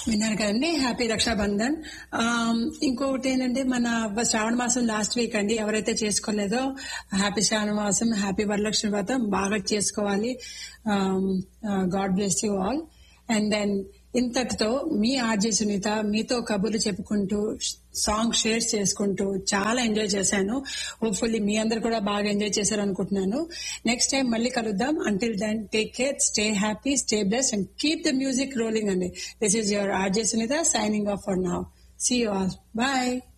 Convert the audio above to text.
విన్నారు కదండి హ్యాపీ రక్షాబంధన్ ఆమ్, ఇంకొకటి ఏంటంటే మన శ్రావణ మాసం లాస్ట్ వీక్ అండి ఎవరైతే చేసుకోలేదో హ్యాపీ శ్రావణ మాసం హ్యాపీ వరలక్ష్మి వ్రతం బాగా చేసుకోవాలి God bless you all and then ఇంతటితో మీ ఆర్జే సునీత మీతో కబుర్లు చెప్పుకుంటూ సాంగ్ షేర్ చేసుకుంటూ చాలా ఎంజాయ్ చేశాను హోప్ఫుల్లీ మీ అందరు కూడా బాగా ఎంజాయ్ చేశారు అనుకుంటున్నాను నెక్స్ట్ టైం మళ్ళీ కలుద్దాం until then take care stay happy stay bless and keep the music rolling అండి this is your RJ Sunitha signing off for now see you all bye